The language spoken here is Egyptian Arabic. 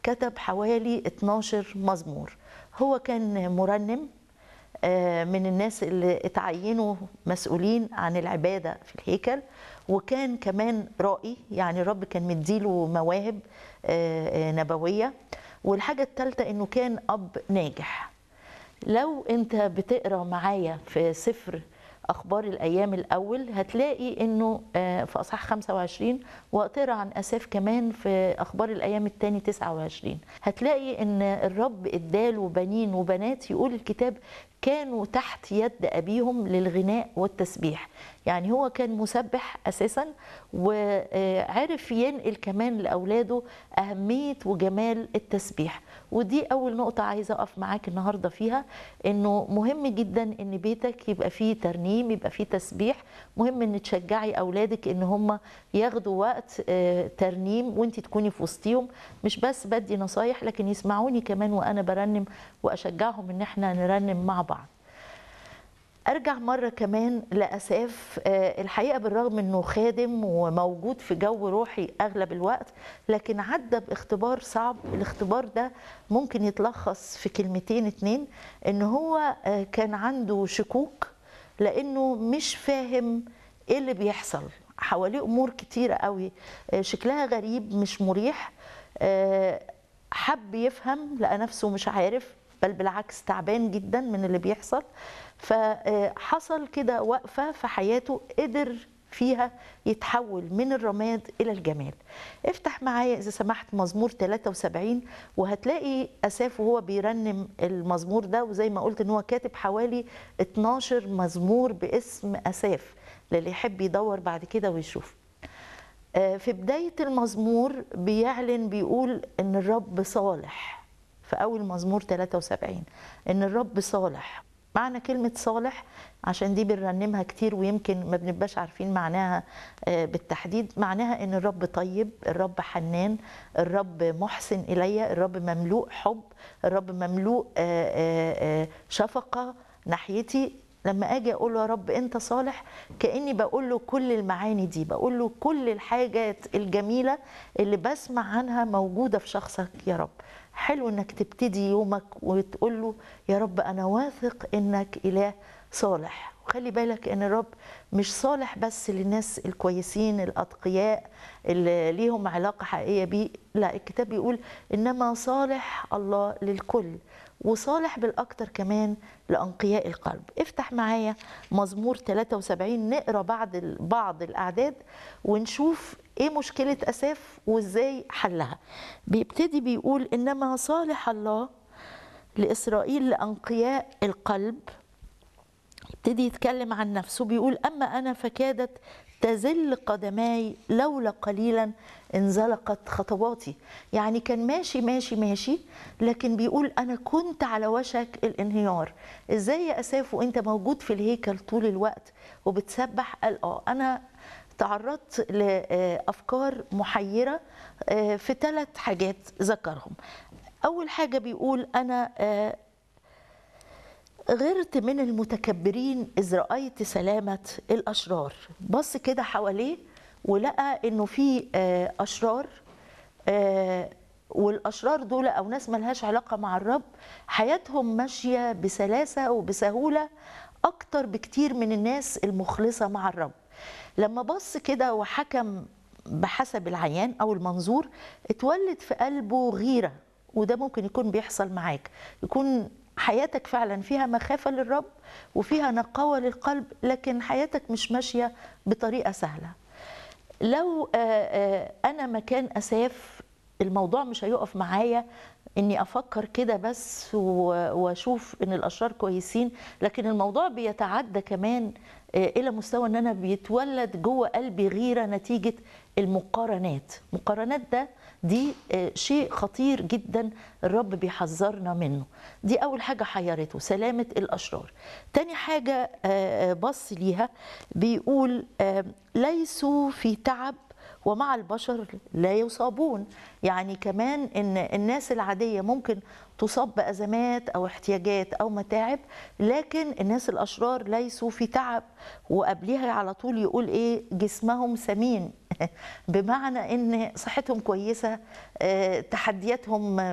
كتب حوالي 12 مزمور هو كان مرنم آه، من الناس اللي اتعينوا مسؤولين عن العبادة في الهيكل وكان كمان رائي يعني الرب كان مديله مواهب آه، آه، نبوية والحاجة الثالثة انه كان اب ناجح لو انت بتقرا معايا في سفر اخبار الايام الاول هتلاقي انه آه، في اصحاح 25 وتقرا عن اساف كمان في اخبار الايام الثاني 29 هتلاقي ان الرب اداله بنين وبنات يقول الكتاب كانوا تحت يد ابيهم للغناء والتسبيح يعني هو كان مسبح اساسا وعرف ينقل كمان لاولاده اهميه وجمال التسبيح ودي اول نقطه عايزه اقف معاك النهارده فيها انه مهم جدا ان بيتك يبقى فيه ترنيم يبقى فيه تسبيح مهم ان تشجعي اولادك ان هم ياخدوا وقت آه، ترنيم وانت تكوني في وسطيهم مش بس بدي نصايح لكن يسمعوني كمان وانا برنم واشجعهم ان احنا نرنم مع بعض ارجع مره كمان لاساف آه، الحقيقه بالرغم انه خادم وموجود في جو روحي اغلب الوقت لكن عدى باختبار صعب الاختبار ده ممكن يتلخص في كلمتين اتنين ان هو آه، كان عنده شكوك لانه مش فاهم ايه اللي بيحصل حواليه امور كتيره قوي آه، شكلها غريب مش مريح آه، حب يفهم لقى نفسه مش عارف بل بالعكس تعبان جدا من اللي بيحصل فحصل كده وقفه في حياته قدر فيها يتحول من الرماد الى الجمال افتح معايا اذا سمحت مزمور 73 وهتلاقي اساف وهو بيرنم المزمور ده وزي ما قلت ان هو كاتب حوالي 12 مزمور باسم اساف للي يحب يدور بعد كده ويشوف آه، في بداية المزمور بيعلن بيقول إن الرب صالح في أول مزمور 73 إن الرب صالح معنى كلمة صالح عشان دي بنرنمها كتير ويمكن ما بنبقاش عارفين معناها آه، بالتحديد معناها إن الرب طيب الرب حنان الرب محسن إلي الرب مملوء حب الرب مملوء آه، آه، آه، شفقة ناحيتي لما اجي اقول له يا رب انت صالح كاني بقول له كل المعاني دي بقول له كل الحاجات الجميله اللي بسمع عنها موجوده في شخصك يا رب حلو انك تبتدي يومك وتقول له يا رب انا واثق انك اله صالح وخلي بالك ان الرب مش صالح بس للناس الكويسين الاتقياء اللي ليهم علاقه حقيقيه بيه لا الكتاب بيقول انما صالح الله للكل وصالح بالاكتر كمان لانقياء القلب افتح معايا مزمور 73 نقرا بعض ال- بعض الاعداد ونشوف ايه مشكله اساف وازاي حلها بيبتدي بيقول انما صالح الله لاسرائيل لانقياء القلب يبتدي يتكلم عن نفسه بيقول اما انا فكادت تزل قدماي لولا قليلا انزلقت خطواتي يعني كان ماشي ماشي ماشي لكن بيقول انا كنت على وشك الانهيار ازاي يا اساف وانت موجود في الهيكل طول الوقت وبتسبح قال اه انا تعرضت لافكار محيره آه، في ثلاث حاجات ذكرهم اول حاجه بيقول انا آه، غرت من المتكبرين إذ رأيت سلامة الأشرار بص كده حواليه ولقى إنه في آه، أشرار آه، والأشرار دول أو ناس ملهاش علاقة مع الرب حياتهم ماشية بسلاسة وبسهولة أكتر بكتير من الناس المخلصة مع الرب لما بص كده وحكم بحسب العيان أو المنظور اتولد في قلبه غيرة وده ممكن يكون بيحصل معاك يكون حياتك فعلا فيها مخافة للرب وفيها نقاوة للقلب لكن حياتك مش ماشية بطريقة سهلة لو آه، آه، أنا مكان أساف الموضوع مش هيقف معايا اني افكر كده بس و- واشوف ان الاشرار كويسين لكن الموضوع بيتعدى كمان آه، الى مستوى ان انا بيتولد جوه قلبي غيره نتيجه المقارنات مقارنات ده دي آه، شيء خطير جدا الرب بيحذرنا منه دي اول حاجه حيرته سلامه الاشرار تاني حاجه آه، آه، بص ليها بيقول آه، ليسوا في تعب ومع البشر لا يصابون يعني كمان ان الناس العاديه ممكن تصاب بازمات او احتياجات او متاعب لكن الناس الاشرار ليسوا في تعب وقبليها على طول يقول ايه جسمهم سمين بمعنى ان صحتهم كويسه آه، تحدياتهم